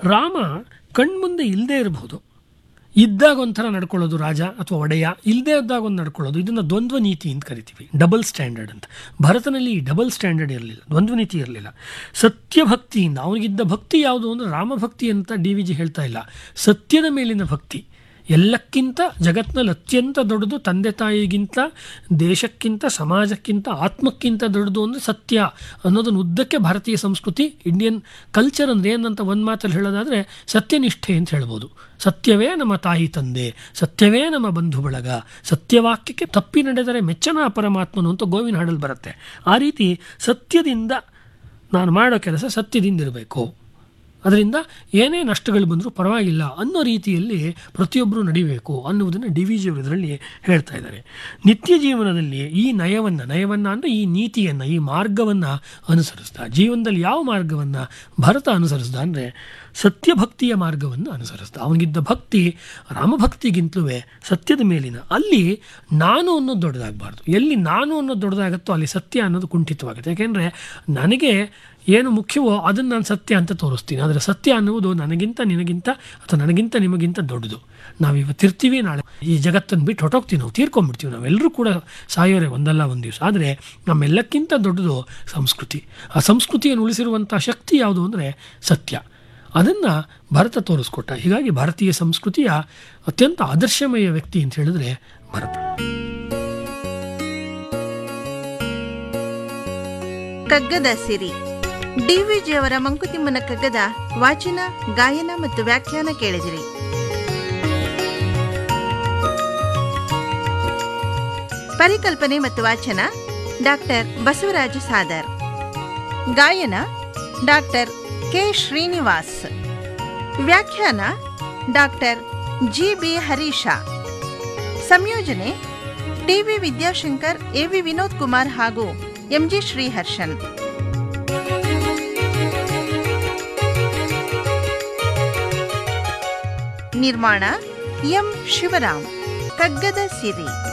ರಾಮ ಕಣ್ಮುಂದೆ ಇಲ್ಲದೆ ಇರಬಹುದು ಇದ್ದಾಗ ಒಂಥರ ನಡ್ಕೊಳ್ಳೋದು ರಾಜ ಅಥವಾ ಒಡೆಯ ಇಲ್ಲದೆ ಇದ್ದಾಗ ಒಂದು ನಡ್ಕೊಳ್ಳೋದು ಇದನ್ನು ದ್ವಂದ್ವ ನೀತಿ ಅಂತ ಕರಿತೀವಿ ಡಬಲ್ ಸ್ಟ್ಯಾಂಡರ್ಡ್ ಅಂತ ಭರತನಲ್ಲಿ ಈ ಡಬಲ್ ಸ್ಟ್ಯಾಂಡರ್ಡ್ ಇರಲಿಲ್ಲ ದ್ವಂದ್ವ ನೀತಿ ಇರಲಿಲ್ಲ ಸತ್ಯಭಕ್ತಿಯಿಂದ ಅವನಿಗಿದ್ದ ಭಕ್ತಿ ಯಾವುದು ಅಂದರೆ ರಾಮಭಕ್ತಿ ಅಂತ ಡಿ ವಿ ಜಿ ಹೇಳ್ತಾ ಇಲ್ಲ ಸತ್ಯದ ಮೇಲಿನ ಭಕ್ತಿ ಎಲ್ಲಕ್ಕಿಂತ ಜಗತ್ನಲ್ಲಿ ಅತ್ಯಂತ ದೊಡ್ಡದು ತಂದೆ ತಾಯಿಗಿಂತ ದೇಶಕ್ಕಿಂತ ಸಮಾಜಕ್ಕಿಂತ ಆತ್ಮಕ್ಕಿಂತ ದೊಡ್ಡದು ಅಂದರೆ ಸತ್ಯ ಅನ್ನೋದನ್ನು ಉದ್ದಕ್ಕೆ ಭಾರತೀಯ ಸಂಸ್ಕೃತಿ ಇಂಡಿಯನ್ ಕಲ್ಚರ್ ಅಂದರೆ ಏನಂತ ಒಂದು ಮಾತಲ್ಲಿ ಹೇಳೋದಾದರೆ ಸತ್ಯನಿಷ್ಠೆ ಅಂತ ಹೇಳ್ಬೋದು ಸತ್ಯವೇ ನಮ್ಮ ತಾಯಿ ತಂದೆ ಸತ್ಯವೇ ನಮ್ಮ ಬಂಧು ಬಳಗ ಸತ್ಯವಾಕ್ಯಕ್ಕೆ ತಪ್ಪಿ ನಡೆದರೆ ಮೆಚ್ಚನ ಪರಮಾತ್ಮನು ಅಂತ ಗೋವಿನ ಹಾಡಲ್ಲಿ ಬರುತ್ತೆ ಆ ರೀತಿ ಸತ್ಯದಿಂದ ನಾನು ಮಾಡೋ ಕೆಲಸ ಸತ್ಯದಿಂದ ಇರಬೇಕು ಅದರಿಂದ ಏನೇ ನಷ್ಟಗಳು ಬಂದರೂ ಪರವಾಗಿಲ್ಲ ಅನ್ನೋ ರೀತಿಯಲ್ಲಿ ಪ್ರತಿಯೊಬ್ಬರು ನಡಿಬೇಕು ಅನ್ನುವುದನ್ನು ಡಿ ವಿ ಜಿಯವರು ಇದರಲ್ಲಿ ಹೇಳ್ತಾ ಇದ್ದಾರೆ ನಿತ್ಯ ಜೀವನದಲ್ಲಿ ಈ ನಯವನ್ನು ನಯವನ್ನು ಅಂದರೆ ಈ ನೀತಿಯನ್ನು ಈ ಮಾರ್ಗವನ್ನು ಅನುಸರಿಸ್ದ ಜೀವನದಲ್ಲಿ ಯಾವ ಮಾರ್ಗವನ್ನು ಭರತ ಅನುಸರಿಸ್ದ ಅಂದರೆ ಸತ್ಯಭಕ್ತಿಯ ಮಾರ್ಗವನ್ನು ಅನುಸರಿಸ್ದ ಅವನಿಗಿದ್ದ ಭಕ್ತಿ ರಾಮಭಕ್ತಿಗಿಂತಲೂ ಸತ್ಯದ ಮೇಲಿನ ಅಲ್ಲಿ ನಾನು ಅನ್ನೋದು ದೊಡ್ಡದಾಗಬಾರ್ದು ಎಲ್ಲಿ ನಾನು ಅನ್ನೋದು ದೊಡ್ಡದಾಗುತ್ತೋ ಅಲ್ಲಿ ಸತ್ಯ ಅನ್ನೋದು ಕುಂಠಿತವಾಗುತ್ತೆ ಯಾಕೆಂದರೆ ನನಗೆ ಏನು ಮುಖ್ಯವೋ ಅದನ್ನು ನಾನು ಸತ್ಯ ಅಂತ ತೋರಿಸ್ತೀನಿ ಆದರೆ ಸತ್ಯ ಅನ್ನುವುದು ನನಗಿಂತ ನಿನಗಿಂತ ಅಥವಾ ನನಗಿಂತ ನಿಮಗಿಂತ ದೊಡ್ಡದು ನಾವು ಇವತ್ತಿರ್ತೀವಿ ನಾಳೆ ಈ ಜಗತ್ತನ್ನು ಬಿಟ್ಟು ಹೊಟ್ಟೋಗ್ತೀವಿ ನಾವು ತೀರ್ಕೊಂಡ್ಬಿಡ್ತೀವಿ ನಾವೆಲ್ಲರೂ ಕೂಡ ಸಾಯೋರೆ ಒಂದಲ್ಲ ಒಂದು ದಿವಸ ಆದರೆ ನಮ್ಮೆಲ್ಲಕ್ಕಿಂತ ದೊಡ್ಡದು ಸಂಸ್ಕೃತಿ ಆ ಸಂಸ್ಕೃತಿಯನ್ನು ಉಳಿಸಿರುವಂಥ ಶಕ್ತಿ ಯಾವುದು ಅಂದರೆ ಸತ್ಯ ಅದನ್ನು ಭರತ ತೋರಿಸ್ಕೊಟ್ಟ ಹೀಗಾಗಿ ಭಾರತೀಯ ಸಂಸ್ಕೃತಿಯ ಅತ್ಯಂತ ಆದರ್ಶಮಯ ವ್ಯಕ್ತಿ ಅಂತ ಹೇಳಿದ್ರೆ ಭರತ ಕಗ್ಗದ ಸಿರಿ ಡಿವಿಜಿಯವರ ಮಂಕುತಿಮ್ಮನ ಕಗ್ಗದ ವಾಚನ ಗಾಯನ ಮತ್ತು ವ್ಯಾಖ್ಯಾನ ಕೇಳಿದಿರಿ ಪರಿಕಲ್ಪನೆ ಮತ್ತು ವಾಚನ ಡಾಕ್ಟರ್ ಬಸವರಾಜ ಸಾದರ್ ಗಾಯನ ಡಾಕ್ಟರ್ ಕೆ ಶ್ರೀನಿವಾಸ್ ವ್ಯಾಖ್ಯಾನ ಡಾಕ್ಟರ್ ಜಿ ಬಿ ಹರೀಶ ಸಂಯೋಜನೆ ಟಿವಿ ವಿದ್ಯಾಶಂಕರ್ ಎವಿ ವಿನೋದ್ ಕುಮಾರ್ ಹಾಗೂ ಎಂಜಿ ಶ್ರೀಹರ್ಷನ್ ನಿರ್ಮಾಣ ಎಂ ಶಿವರಾಮ್ ಕಗ್ಗದ ಸಿರಿ